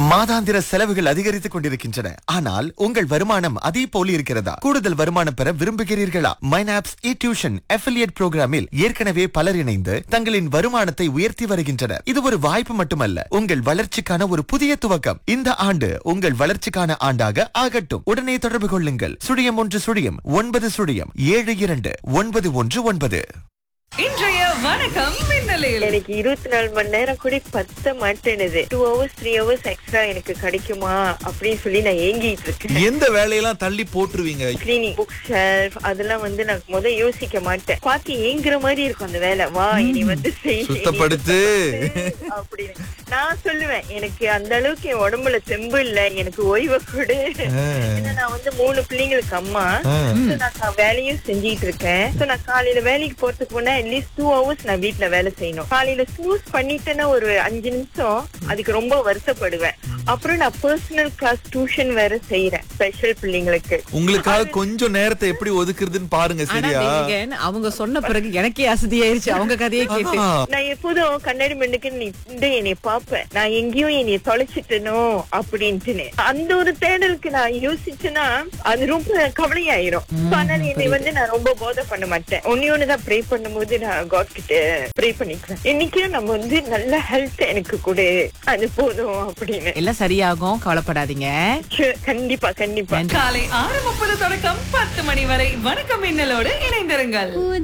மாதாந்திர செலவுகள் அதிகரித்துக் கொண்டிருக்கின்றன ஆனால் உங்கள் வருமானம் அதே போல இருக்கிறதா கூடுதல் வருமானம் பெற விரும்புகிறீர்களா மைனாப்ஸ் இ டியூஷன் அஃபிலியேட் புரோகிராமில் ஏற்கனவே பலர் இணைந்து தங்களின் வருமானத்தை உயர்த்தி வருகின்றனர் இது ஒரு வாய்ப்பு மட்டுமல்ல உங்கள் வளர்ச்சிக்கான ஒரு புதிய துவக்கம் இந்த ஆண்டு உங்கள் வளர்ச்சிக்கான ஆண்டாக ஆகட்டும் உடனே தொடர்பு கொள்ளுங்கள் சுழியம் ஒன்று சுழியம் ஒன்பது சுழியம் ஏழு இரண்டு ஒன்பது ஒன்று ஒன்பது இன்றைய வணக்கம் மின்னலில் எனக்கு இருபத்தி நாலு மணி நேரம் கூட பத்த மாட்டேனுது two hours three hours extra எனக்கு கிடைக்குமா அப்படின்னு சொல்லி நான் ஏங்கிட்டு இருக்கேன் எந்த வேலையெல்லாம் தள்ளி போட்டுருவீங்க கிளீனிங் புக் ஷெல்ஃப் அதெல்லாம் வந்து நான் முத யோசிக்க மாட்டேன் பார்த்து ஏங்குற மாதிரி இருக்கும் அந்த வேலை வா இனி வந்து செய் சுத்தப்படுத்து. அப்படின்னு நான் சொல்லுவேன் எனக்கு அந்த அளவுக்கு என் உடம்புல தெம்பு இல்ல எனக்கு ஓய்வு கொடு ஏன்னா நான் வந்து மூணு பிள்ளைங்களுக்கு அம்மா So நான் கா- வேலையும் செஞ்சிட்டு இருக்கேன் சோ நான் காலையில வேலைக்கு போறதுக்கு முன்னா அட்லீஸ்ட் டூ ஹவர்ஸ் நான் வீட்ல வேலை செய்யணும் காலையில ஸ்னூஸ் பண்ணிட்டேன்னா ஒரு அஞ்சு நிமிஷம் அதுக்கு ரொம்ப வருத்தப்படுவேன் அப்புறம் நான் பர்சனல் கிளாஸ் டியூஷன் வேற செய்யறேன் ஸ்பெஷல் பிள்ளைங்களுக்கு உங்களுக்காக கொஞ்சம் நேரத்தை எப்படி ஒதுக்குறதுன்னு பாருங்க ஆனா சரியா தேவிகன், அவங்க சொன்ன பிறகு எனக்கே அசதியாயிருச்சு அவங்க கதையை கேட்டு அதான். நான் எப்போதும் கண்ணாடி மண்ணுக்கு நீ இந்த என்னைய பாப்பேன் நான் எங்கேயும் என்னைய தொலைச்சிட்டனோ அப்படின்ட்டுன்னு அந்த ஒரு தேடலுக்கு நான் யோசிச்சேன்னா அது ரொம்ப கவலையாயிரும் So, அதனால என்னை வந்து நான் ரொம்ப போதை பண்ண மாட்டேன் ஒன்னே ஒண்ணுதான் ப்ரே பண்ணும்போது நான் காட் கிட்ட ப்ரே பண்ணிக்குவேன் இன்னைக்கும் நம்ம வந்து நல்ல ஹெல்த் எனக்கு கொடு அது போதும் அப்படின்னு எல்லாம் சரியாகும் கவலைப்படாதீங்க Sure, கண்டிப்பா கண்டிப்பா காலை ஆறு முப்பது தொடக்கம் பத்து மணி வரை வணக்கம் மின்னலோடு இணைந்திருங்கள்